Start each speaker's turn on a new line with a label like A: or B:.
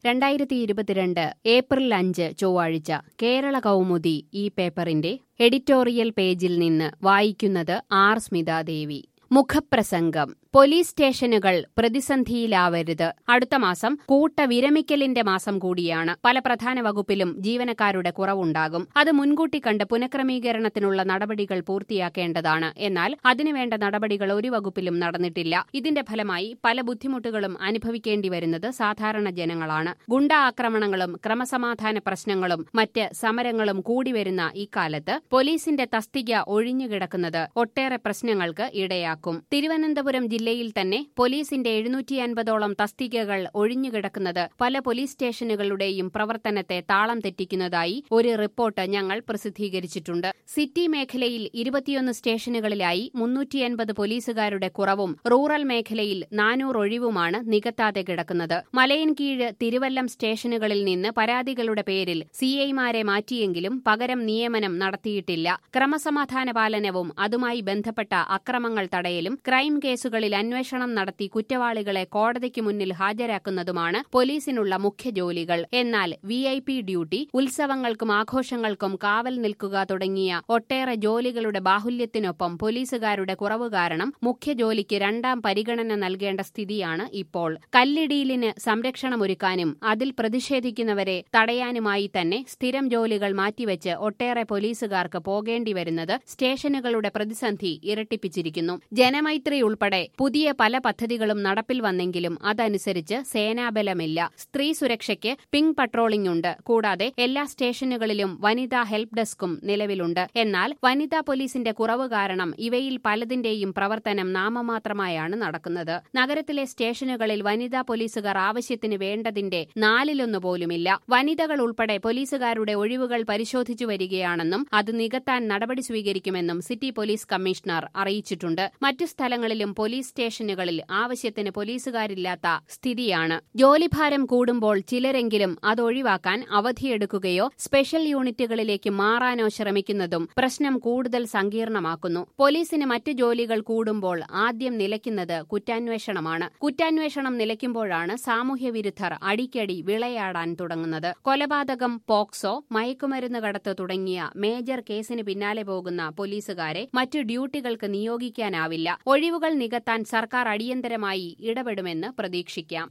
A: രണ്ടായിരത്തി ഇരുപത്തിരണ്ട് ഏപ്രിൽ അഞ്ച് ചൊവ്വാഴ്ച കേരള കൗമുദി ഈ പേപ്പറിന്റെ എഡിറ്റോറിയൽ പേജിൽ നിന്ന് വായിക്കുന്നത് ആർ സ്മിതാദേവി മുഖപ്രസംഗം പോലീസ് സ്റ്റേഷനുകൾ പ്രതിസന്ധിയിലാവരുത് അടുത്ത മാസം കൂട്ട വിരമിക്കലിന്റെ മാസം കൂടിയാണ് പല പ്രധാന വകുപ്പിലും ജീവനക്കാരുടെ കുറവുണ്ടാകും അത് മുൻകൂട്ടി കണ്ട് പുനഃക്രമീകരണത്തിനുള്ള നടപടികൾ പൂർത്തിയാക്കേണ്ടതാണ് എന്നാൽ അതിനുവേണ്ട നടപടികൾ ഒരു വകുപ്പിലും നടന്നിട്ടില്ല ഇതിന്റെ ഫലമായി പല ബുദ്ധിമുട്ടുകളും അനുഭവിക്കേണ്ടി വരുന്നത് സാധാരണ ജനങ്ങളാണ് ഗുണ്ട ആക്രമണങ്ങളും ക്രമസമാധാന പ്രശ്നങ്ങളും മറ്റ് സമരങ്ങളും കൂടിവരുന്ന ഇക്കാലത്ത് പോലീസിന്റെ തസ്തിക ഒഴിഞ്ഞുകിടക്കുന്നത് ഒട്ടേറെ പ്രശ്നങ്ങൾക്ക് ഇടയാക്കും തിരുവനന്തപുരം ജില്ലയിൽ തന്നെ പോലീസിന്റെ എഴുന്നൂറ്റി അൻപതോളം തസ്തികകൾ ഒഴിഞ്ഞുകിടക്കുന്നത് പല പോലീസ് സ്റ്റേഷനുകളുടെയും പ്രവർത്തനത്തെ താളം തെറ്റിക്കുന്നതായി ഒരു റിപ്പോർട്ട് ഞങ്ങൾ പ്രസിദ്ധീകരിച്ചിട്ടുണ്ട് സിറ്റി മേഖലയിൽ ഇരുപത്തിയൊന്ന് സ്റ്റേഷനുകളിലായി മുന്നൂറ്റി അൻപത് പോലീസുകാരുടെ കുറവും റൂറൽ മേഖലയിൽ നാനൂറ് ഒഴിവുമാണ് നികത്താതെ കിടക്കുന്നത് മലയൻകീഴ് തിരുവല്ലം സ്റ്റേഷനുകളിൽ നിന്ന് പരാതികളുടെ പേരിൽ സിഐമാരെ മാറ്റിയെങ്കിലും പകരം നിയമനം നടത്തിയിട്ടില്ല ക്രമസമാധാന പാലനവും അതുമായി ബന്ധപ്പെട്ട അക്രമങ്ങൾ തടയലും ക്രൈം കേസുകളിൽ അന്വേഷണം നടത്തി കുറ്റവാളികളെ കോടതിക്ക് മുന്നിൽ ഹാജരാക്കുന്നതുമാണ് പോലീസിനുള്ള മുഖ്യ ജോലികൾ എന്നാൽ വി ഐ പി ഡ്യൂട്ടി ഉത്സവങ്ങൾക്കും ആഘോഷങ്ങൾക്കും കാവൽ നിൽക്കുക തുടങ്ങിയ ഒട്ടേറെ ജോലികളുടെ ബാഹുല്യത്തിനൊപ്പം പോലീസുകാരുടെ കുറവ് കാരണം മുഖ്യ ജോലിക്ക് രണ്ടാം പരിഗണന നൽകേണ്ട സ്ഥിതിയാണ് ഇപ്പോൾ കല്ലിടിയിലിന് സംരക്ഷണമൊരുക്കാനും അതിൽ പ്രതിഷേധിക്കുന്നവരെ തടയാനുമായി തന്നെ സ്ഥിരം ജോലികൾ മാറ്റിവെച്ച് ഒട്ടേറെ പോലീസുകാർക്ക് പോകേണ്ടി വരുന്നത് സ്റ്റേഷനുകളുടെ പ്രതിസന്ധി ഇരട്ടിപ്പിച്ചിരിക്കുന്നു ജനമൈത്രി ഉൾപ്പെടെ പുതിയ പല പദ്ധതികളും നടപ്പിൽ വന്നെങ്കിലും അതനുസരിച്ച് സേനാബലമില്ല സ്ത്രീ സുരക്ഷയ്ക്ക് പിങ്ക് പട്രോളിംഗ് ഉണ്ട് കൂടാതെ എല്ലാ സ്റ്റേഷനുകളിലും വനിതാ ഹെൽപ്പ് ഡെസ്കും നിലവിലുണ്ട് എന്നാൽ വനിതാ പോലീസിന്റെ കുറവ് കാരണം ഇവയിൽ പലതിന്റെയും പ്രവർത്തനം നാമമാത്രമായാണ് നടക്കുന്നത് നഗരത്തിലെ സ്റ്റേഷനുകളിൽ വനിതാ പോലീസുകാർ ആവശ്യത്തിന് വേണ്ടതിന്റെ നാലിലൊന്നു പോലുമില്ല വനിതകൾ ഉൾപ്പെടെ പോലീസുകാരുടെ ഒഴിവുകൾ പരിശോധിച്ചു വരികയാണെന്നും അത് നികത്താൻ നടപടി സ്വീകരിക്കുമെന്നും സിറ്റി പോലീസ് കമ്മീഷണർ അറിയിച്ചിട്ടുണ്ട് മറ്റു സ്ഥലങ്ങളിലും പോലീസ് സ്റ്റേഷനുകളിൽ ആവശ്യത്തിന് പോലീസുകാരില്ലാത്ത സ്ഥിതിയാണ് ജോലിഭാരം കൂടുമ്പോൾ ചിലരെങ്കിലും അത് ഒഴിവാക്കാൻ അവധിയെടുക്കുകയോ സ്പെഷ്യൽ യൂണിറ്റുകളിലേക്ക് മാറാനോ ശ്രമിക്കുന്നതും പ്രശ്നം കൂടുതൽ സങ്കീർണമാക്കുന്നു പോലീസിന് മറ്റു ജോലികൾ കൂടുമ്പോൾ ആദ്യം നിലയ്ക്കുന്നത് കുറ്റാന്വേഷണമാണ് കുറ്റാന്വേഷണം നിലയ്ക്കുമ്പോഴാണ് സാമൂഹ്യവിരുദ്ധർ അടിക്കടി വിളയാടാൻ തുടങ്ങുന്നത് കൊലപാതകം പോക്സോ മയക്കുമരുന്ന് കടത്ത് തുടങ്ങിയ മേജർ കേസിന് പിന്നാലെ പോകുന്ന പോലീസുകാരെ മറ്റു ഡ്യൂട്ടികൾക്ക് നിയോഗിക്കാനാവില്ല ഒഴിവുകൾ നികത്താൻ സർക്കാർ അടിയന്തരമായി ഇടപെടുമെന്ന് പ്രതീക്ഷിക്കാം